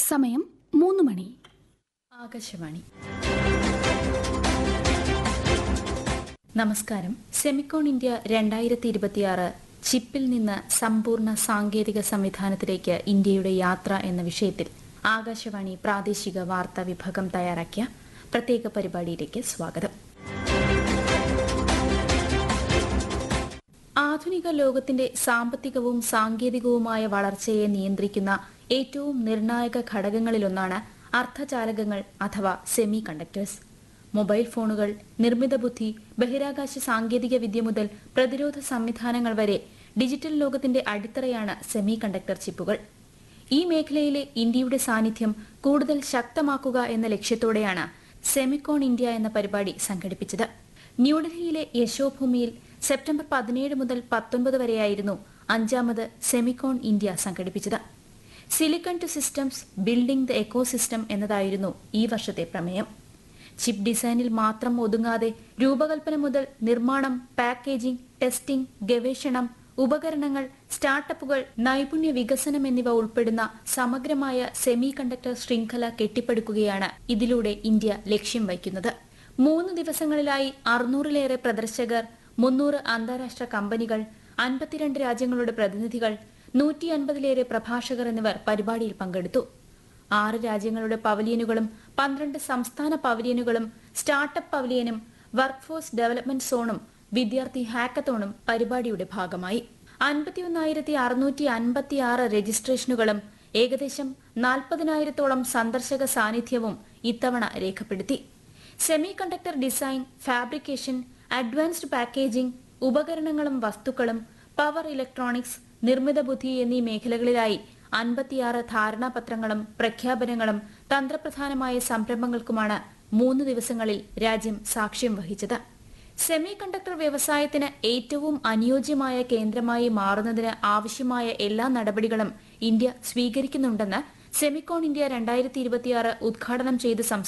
സമയം മൂന്ന് മണി ആകാശവാണി നമസ്കാരം സെമിക്കോൺ ഇന്ത്യ രണ്ടായിരത്തി ഇരുപത്തിയാറ് ചിപ്പിൽ നിന്ന് സമ്പൂർണ്ണ സാങ്കേതിക സംവിധാനത്തിലേക്ക് ഇന്ത്യയുടെ യാത്ര എന്ന വിഷയത്തിൽ ആകാശവാണി പ്രാദേശിക വാർത്താ വിഭാഗം തയ്യാറാക്കിയ പ്രത്യേക പരിപാടിയിലേക്ക് സ്വാഗതം ആധുനിക ലോകത്തിന്റെ സാമ്പത്തികവും സാങ്കേതികവുമായ വളർച്ചയെ നിയന്ത്രിക്കുന്ന ഏറ്റവും നിർണായക ഘടകങ്ങളിലൊന്നാണ് അർദ്ധചാലകങ്ങൾ അഥവാ സെമി കണ്ടക്ടേഴ്സ് മൊബൈൽ ഫോണുകൾ നിർമ്മിത ബുദ്ധി ബഹിരാകാശ സാങ്കേതിക വിദ്യ മുതൽ പ്രതിരോധ സംവിധാനങ്ങൾ വരെ ഡിജിറ്റൽ ലോകത്തിന്റെ അടിത്തറയാണ് സെമി കണ്ടക്ടർ ചിപ്പുകൾ ഈ മേഖലയിലെ ഇന്ത്യയുടെ സാന്നിധ്യം കൂടുതൽ ശക്തമാക്കുക എന്ന ലക്ഷ്യത്തോടെയാണ് സെമിക്കോൺ ഇന്ത്യ എന്ന പരിപാടി സംഘടിപ്പിച്ചത് ന്യൂഡൽഹിയിലെ യശോഭൂമിയിൽ സെപ്റ്റംബർ പതിനേഴ് മുതൽ പത്തൊൻപത് വരെയായിരുന്നു അഞ്ചാമത് സെമിക്കോൺ ഇന്ത്യ സംഘടിപ്പിച്ചത് silicon to systems building the ecosystem എന്നതായിരുന്നു ഈ വർഷത്തെ പ്രമേയം ചിപ്പ് ഡിസൈനിൽ മാത്രം ഒതുങ്ങാതെ രൂപകൽപ്പന മുതൽ നിർമ്മാണം പാക്കേജിംഗ് ടെസ്റ്റിംഗ് ഗവേഷണം ഉപകരണങ്ങൾ സ്റ്റാർട്ടപ്പുകൾ നൈപുണ്യ വികസനം എന്നിവ ഉൾപ്പെടുന്ന സമഗ്രമായ സെമി കണ്ടക്ടർ ശൃംഖല കെട്ടിപ്പടുക്കുകയാണ് ഇതിലൂടെ ഇന്ത്യ ലക്ഷ്യം വയ്ക്കുന്നത് മൂന്ന് ദിവസങ്ങളിലായി അറുന്നൂറിലേറെ പ്രദർശകർ മുന്നൂറ് അന്താരാഷ്ട്ര കമ്പനികൾ അൻപത്തിരണ്ട് രാജ്യങ്ങളുടെ പ്രതിനിധികൾ നൂറ്റി അൻപതിലേറെ പ്രഭാഷകർ എന്നിവർ പരിപാടിയിൽ പങ്കെടുത്തു ആറ് രാജ്യങ്ങളുടെ പവലിയനുകളും പന്ത്രണ്ട് സംസ്ഥാന പവലിയനുകളും സ്റ്റാർട്ടപ്പ് പവലിയനും വർക്ക്ഫോഴ്സ് ഡെവലപ്മെന്റ് സോണും വിദ്യാർത്ഥി ഹാക്കത്തോണും പരിപാടിയുടെ ഭാഗമായി അൻപത്തിയൊന്നായിരത്തി അറുന്നൂറ്റി അൻപത്തി ആറ് രജിസ്ട്രേഷനുകളും ഏകദേശം നാൽപ്പതിനായിരത്തോളം സന്ദർശക സാന്നിധ്യവും ഇത്തവണ രേഖപ്പെടുത്തി semiconductor design fabrication advanced packaging ഉപകരണങ്ങളും വസ്തുക്കളും പവർ ഇലക്ട്രോണിക്സ് നിർമ്മിത ബുദ്ധി എന്നീ മേഖലകളിലായി അൻപത്തിയാറ് ധാരണാപത്രങ്ങളും പ്രഖ്യാപനങ്ങളും തന്ത്രപ്രധാനമായ സംരംഭങ്ങൾക്കുമാണ് മൂന്ന് ദിവസങ്ങളിൽ രാജ്യം സാക്ഷ്യം വഹിച്ചത് സെമി കണ്ടക്ടർ വ്യവസായത്തിന് ഏറ്റവും അനുയോജ്യമായ കേന്ദ്രമായി മാറുന്നതിന് ആവശ്യമായ എല്ലാ നടപടികളും ഇന്ത്യ സ്വീകരിക്കുന്നുണ്ടെന്ന് സെമിക്കോൺ ഇന്ത്യ രണ്ടായിരത്തി ഇരുപത്തിയാറ് ഉദ്ഘാടനം ചെയ്ത് സംസാരിച്ചു